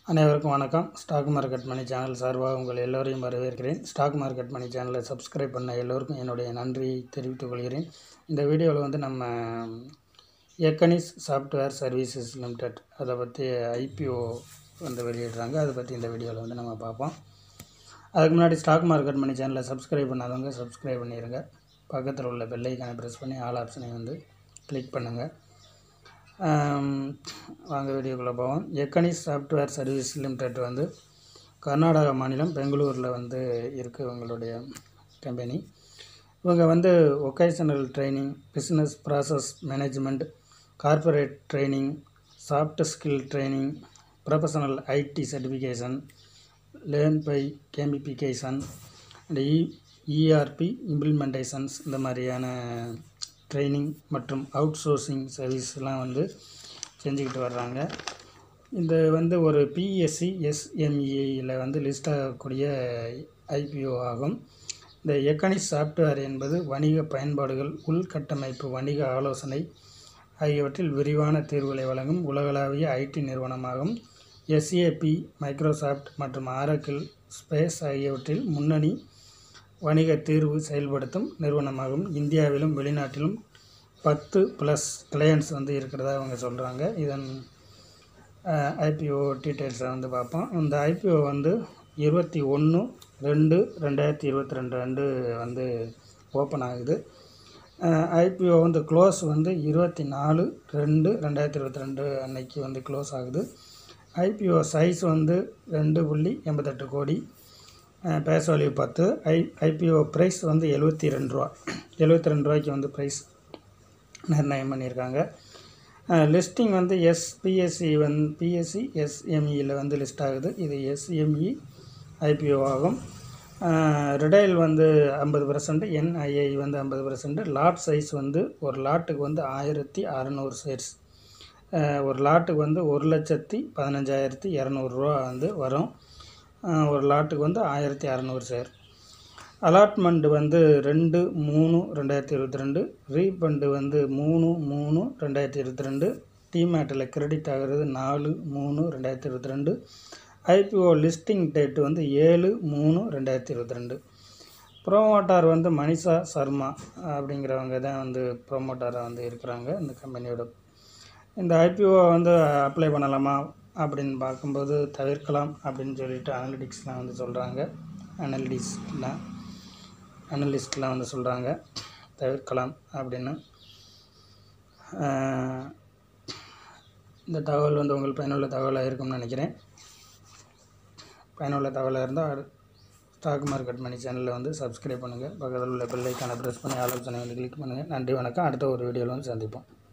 அனைவருக்கும் வணக்கம் stock market மணி channel சார்பாக உங்கள் எல்லோரையும் வரவேற்கிறேன் ஸ்டாக் மார்க்கெட் மணி சேனலை சப்ஸ்கிரைப் பண்ண எல்லோருக்கும் என்னுடைய நன்றியை தெரிவித்துக் கொள்கிறேன் இந்த வீடியோவில் வந்து நம்ம எக்கனிஸ் சாஃப்ட்வேர் சர்வீசஸ் லிமிடெட் அதை பற்றி ஐபிஓ வந்து வெளியிடுறாங்க அதை பற்றி இந்த வீடியோவில் வந்து நம்ம பார்ப்போம் அதுக்கு முன்னாடி ஸ்டாக் மார்க்கெட் மணி சேனலை சப்ஸ்கிரைப் பண்ணாதவங்க சப்ஸ்கிரைப் பண்ணிடுங்க பக்கத்தில் உள்ள பெல் ஐக்கானை ப்ரெஸ் பண்ணி ஆல் ஆப்ஷனை வந்து கிளிக் பண்ணுங்கள் ஆம், வாங்க வீடியோக்குள்ளே போவோம் எக்கனிஸ் சாஃப்ட்வேர் சர்வீஸ் லிமிடெட் வந்து கர்நாடகா மாநிலம் பெங்களூரில் வந்து இருக்குது இவங்களுடைய கம்பெனி இவங்க வந்து vocational training business process management corporate training soft skill training professional IT certification learn by gamification and e E R P implementations இந்த மாதிரியான ட்ரைனிங் மற்றும் அவுட் சோர்சிங் சர்வீஸ்லாம் வந்து செஞ்சுக்கிட்டு வர்றாங்க இது வந்து ஒரு பிஎஸ்சி எஸ்எம்இயில் வந்து லிஸ்ட் ஆகக்கூடிய ஐபிஓ ஆகும் இந்த எக்கனிஸ் சாஃப்ட்வேர் என்பது வணிக பயன்பாடுகள் உள்கட்டமைப்பு வணிக ஆலோசனை ஆகியவற்றில் விரிவான தீர்வுகளை வழங்கும் உலகளாவிய ஐடி நிறுவனமாகும் எஸ்ஏபி மைக்ரோசாஃப்ட் மற்றும் ஆரக்கிள் ஸ்பேஸ் ஆகியவற்றில் முன்னணி வணிக தீர்வு செயல்படுத்தும் நிறுவனமாகும் இந்தியாவிலும் வெளிநாட்டிலும் பத்து ப்ளஸ் கிளையண்ட்ஸ் வந்து இருக்கிறதா அவங்க சொல்கிறாங்க இதன் ஐபிஓ டீட்டெயில்ஸை வந்து பார்ப்போம் இந்த ஐபிஓ வந்து இருபத்தி ஒன்று ரெண்டு ரெண்டாயிரத்தி இருபத்தி ரெண்டு ரெண்டு வந்து ஓப்பன் ஆகுது ஐபிஓ வந்து க்ளோஸ் வந்து இருபத்தி நாலு ரெண்டு ரெண்டாயிரத்தி இருபத்தி ரெண்டு அன்னைக்கு வந்து க்ளோஸ் ஆகுது ஐபிஓ சைஸ் வந்து ரெண்டு புள்ளி எண்பத்தெட்டு கோடி பேஸ் வேல்யூ பத்து ஐ ஐபிஓ ப்ரைஸ் வந்து எழுபத்தி ரெண்டு ரூபா எழுபத்தி ரெண்டு ரூபாய்க்கு வந்து ப்ரைஸ் நிர்ணயம் பண்ணியிருக்காங்க லிஸ்டிங் வந்து எஸ்பிஎஸ்சி வந் பிஎஸ்சி எஸ்எம்இயில் வந்து லிஸ்ட் ஆகுது இது எஸ்எம்இ ஐபிஓ ஆகும் ரிடைல் வந்து ஐம்பது பர்சன்ட் என்ஐஐ வந்து ஐம்பது பர்சன்ட் லாட் சைஸ் வந்து ஒரு லாட்டுக்கு வந்து ஆயிரத்தி அறநூறு ஷேர்ஸ் ஒரு லாட்டுக்கு வந்து ஒரு லட்சத்தி பதினஞ்சாயிரத்தி இரநூறுவா வந்து வரும் அஹ் ஒரு லாட்டுக்கு வந்து ஆயிரத்தி அறநூறு ஷேர் அலாட்மெண்ட் வந்து ரெண்டு மூணு ரெண்டாயிரத்தி இருபத்தி ரெண்டு ரீஃபண்டு வந்து மூணு மூணு ரெண்டாயிரத்தி இருபத்தி ரெண்டு டிமேட்டில் கிரெடிட் ஆகிறது நாலு மூணு ரெண்டாயிரத்தி இருபத்தி ரெண்டு ஐபிஓ லிஸ்டிங் டேட் வந்து ஏழு மூணு ரெண்டாயிரத்தி இருபத்தி ரெண்டு ப்ரோமோட்டார் வந்து மனிஷா சர்மா அப்படிங்கிறவங்க தான் வந்து ப்ரோமோட்டாராக வந்து இருக்கிறாங்க இந்த கம்பெனியோட இந்த ஐபிஓ வந்து அப்ளை பண்ணலாமா அப்படின்னு பார்க்கும்போது தவிர்க்கலாம் அப்படின்னு சொல்லிட்டு அனலிட்டிக்ஸ்லாம் வந்து சொல்கிறாங்க அனலிட்டிஸ்லாம் அனலிஸ்ட்லாம் வந்து சொல்கிறாங்க தவிர்க்கலாம் அப்படின்னு ஆஹ் இந்த தகவல் வந்து உங்களுக்கு பயனுள்ள தகவலாக இருக்கும்னு நினைக்கிறேன் பயனுள்ள தகவலாக இருந்தால் ஸ்டாக் மார்க்கெட் மணி சேனலில் வந்து சப்ஸ்கிரைப் பண்ணுங்கள் பக்கத்தில் உள்ள பெல் ஐக்கானை ப்ரெஸ் பண்ணி ஆலோசனை வந்து கிளிக் பண்ணுங்கள் நன்றி வணக்கம் அடுத்த ஒரு வீடியோவில் வந்து சந்திப்போம்